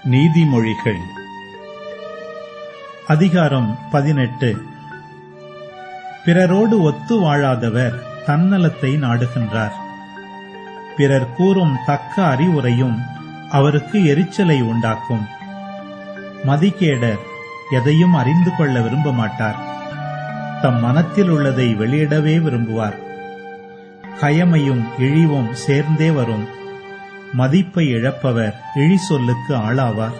நீதிமொழிகள் அதிகாரம் பதினெட்டு பிறரோடு ஒத்து வாழாதவர் தன்னலத்தை நாடுகின்றார் பிறர் கூறும் தக்க அறிவுரையும் அவருக்கு எரிச்சலை உண்டாக்கும் மதிகேடர் எதையும் அறிந்து கொள்ள விரும்ப மாட்டார் தம் மனத்தில் உள்ளதை வெளியிடவே விரும்புவார் கயமையும் இழிவும் சேர்ந்தே வரும் மதிப்பை இழப்பவர் இழி சொல்லுக்கு ஆளாவார்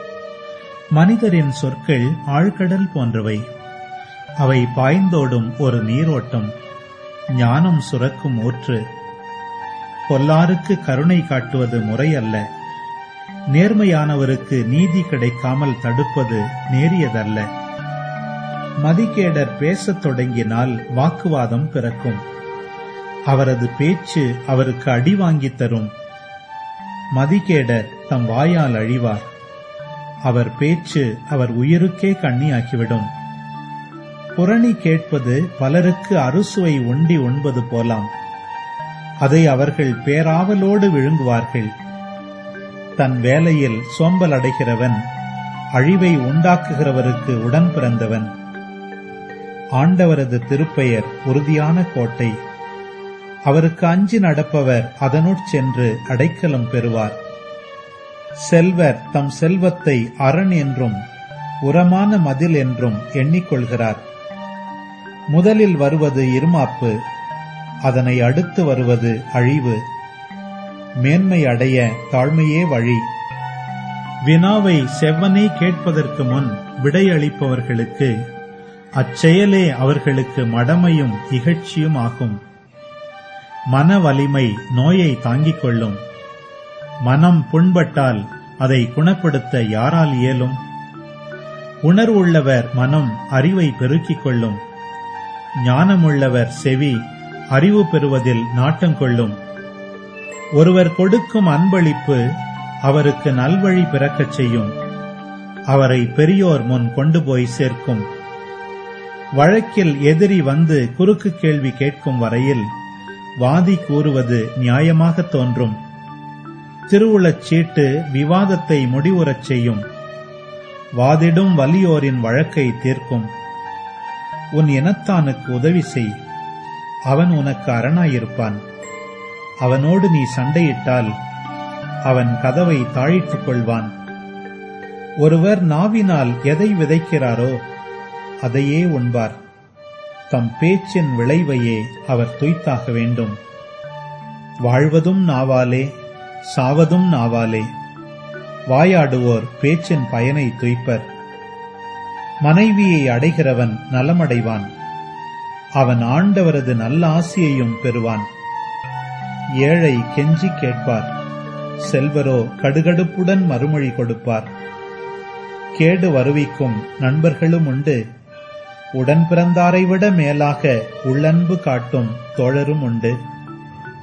மனிதரின் சொற்கள் ஆழ்கடல் போன்றவை அவை பாய்ந்தோடும் ஒரு நீரோட்டம் ஞானம் சுரக்கும் ஊற்று பொல்லாருக்கு கருணை காட்டுவது முறையல்ல நேர்மையானவருக்கு நீதி கிடைக்காமல் தடுப்பது நேரியதல்ல மதிகேடர் பேசத் தொடங்கினால் வாக்குவாதம் பிறக்கும் அவரது பேச்சு அவருக்கு அடி வாங்கித் தரும் மதிகேடர் தம் வாயால் அழிவார் அவர் பேச்சு அவர் உயிருக்கே கண்ணியாக்கிவிடும் புரணி கேட்பது பலருக்கு அறுசுவை உண்டி உண்பது போலாம் அதை அவர்கள் பேராவலோடு விழுங்குவார்கள் தன் வேலையில் சோம்பல் அடைகிறவன் அழிவை உண்டாக்குகிறவருக்கு உடன் பிறந்தவன் ஆண்டவரது திருப்பெயர் உறுதியான கோட்டை அவருக்கு அஞ்சி நடப்பவர் அதனுட் சென்று அடைக்கலம் பெறுவார் செல்வர் தம் செல்வத்தை அரண் என்றும் உரமான மதில் என்றும் எண்ணிக்கொள்கிறார் முதலில் வருவது இருமாப்பு அதனை அடுத்து வருவது அழிவு மேன்மை அடைய தாழ்மையே வழி வினாவை செவ்வனே கேட்பதற்கு முன் விடையளிப்பவர்களுக்கு அச்செயலே அவர்களுக்கு மடமையும் இகழ்ச்சியும் ஆகும் மன வலிமை நோயை தாங்கிக் கொள்ளும் மனம் புண்பட்டால் அதை குணப்படுத்த யாரால் இயலும் உணர்வுள்ளவர் மனம் அறிவை பெருக்கிக் கொள்ளும் ஞானமுள்ளவர் செவி அறிவு பெறுவதில் நாட்டம் கொள்ளும் ஒருவர் கொடுக்கும் அன்பளிப்பு அவருக்கு நல்வழி பிறக்கச் செய்யும் அவரை பெரியோர் முன் கொண்டு போய் சேர்க்கும் வழக்கில் எதிரி வந்து குறுக்கு கேள்வி கேட்கும் வரையில் வாதி கூறுவது நியாயமாக தோன்றும் திருவுளச் சீட்டு விவாதத்தை முடிவுறச் செய்யும் வாதிடும் வலியோரின் வழக்கை தீர்க்கும் உன் இனத்தானுக்கு உதவி செய் அவன் உனக்கு அரணாயிருப்பான் அவனோடு நீ சண்டையிட்டால் அவன் கதவை தாழிட்டுக் கொள்வான் ஒருவர் நாவினால் எதை விதைக்கிறாரோ அதையே உண்பார் தம் பேச்சின் விளைவையே அவர் துய்த்தாக வேண்டும் வாழ்வதும் நாவாலே சாவதும் நாவாலே வாயாடுவோர் பேச்சின் பயனை துய்ப்பர் மனைவியை அடைகிறவன் நலமடைவான் அவன் ஆண்டவரது நல்ல ஆசியையும் பெறுவான் ஏழை கெஞ்சி கேட்பார் செல்வரோ கடுகடுப்புடன் மறுமொழி கொடுப்பார் கேடு வருவிக்கும் நண்பர்களும் உண்டு உடன் பிறந்தாரை விட மேலாக உள்ளன்பு காட்டும் தோழரும் உண்டு